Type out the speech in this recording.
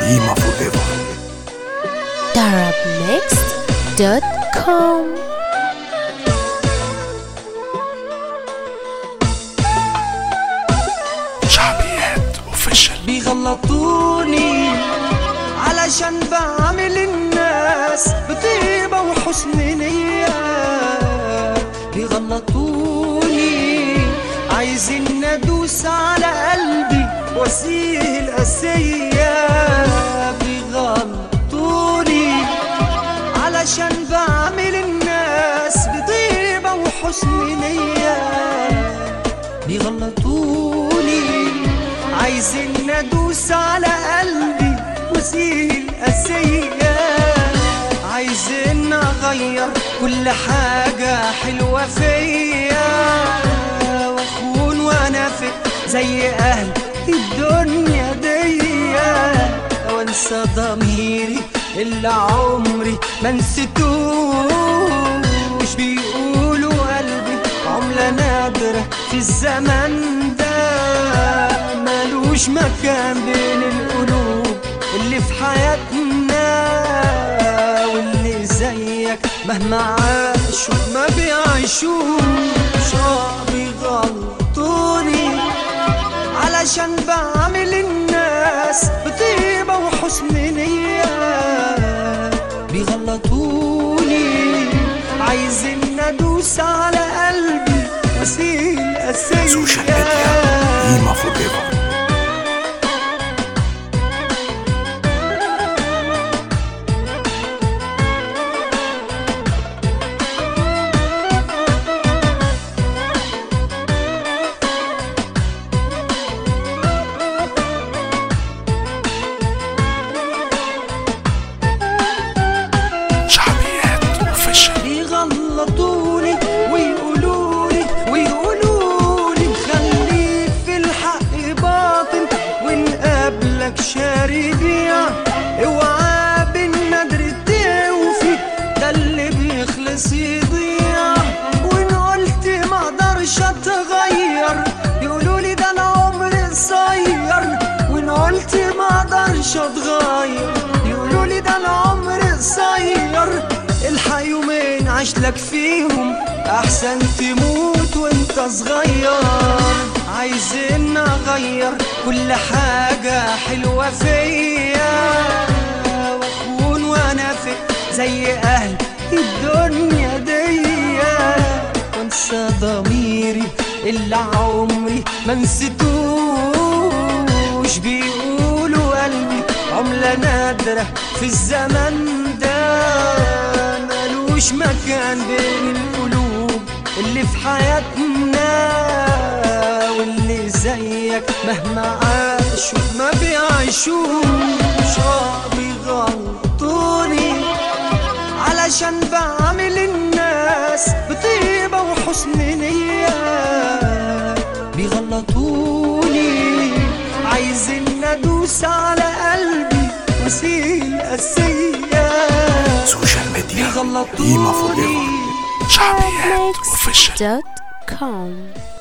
قيمة فور ايفر darabmixed.com شعبيات اوفيشال بيغلطوني علشان بعمل الناس بطيبة وحسن نية بيغلطوني عايزين ندوس على قلبي واسيه القاسية بيغلطوني علشان بعمل الناس بطيبة وحسن نية بيغلطوني عايزين ندوس على قلبي وزيل القاسية عايزين اغير كل حاجة حلوة فيا واخون وانافق زي اهل الدنيا دي وانسى ضميري اللي عمري ما نسيتوش بيقولوا قلبي عملة نادرة في الزمن ده ملوش مكان بين القلوب اللي في حياتنا واللي زيك مهما عاشوا ما بيعيشوش آه بيغلطوني علشان بعمل الناس بطيبة وحسن نية بيغلطوني عايزين ندوس على قلبي واسيل قاسية سوشيال ميديا قيمة فور ايفر شعبيات اوفيشال بيغلطوني ويقولولي ويقولولي خليك في الحق باطل ونقابلك شاري بيع اوعى بالندر توفي ده اللي بيخلص يضيع وان قلت ما اقدرش اتغير يقولولي ده انا عمري قصير وان قلت ما اقدرش اتغير يقولولي ده انا عمري قصير الحق يومين عشلك فيهم احسن تموت وانت صغير عايزين اغير كل حاجة حلوة فيا واكون وانافق زي اهل الدنيا دي وانسى ضميري اللي عمري ما نسيتوش بيقولوا قلبي عملة نادرة في الزمن ده ملوش مكان بين القلوب اللي في حياتنا واللي زيك مهما عاشوا ما بيعيشوش آه بيغلطوني علشان بعمل الناس بطيبة وحسن نية بيغلطوني عايزين ندوس على قلبي واسيل قاسية سوشيال ميديا قيمة فور ايفر بيغلطوني شعبيات اوفيشال darabmixed.com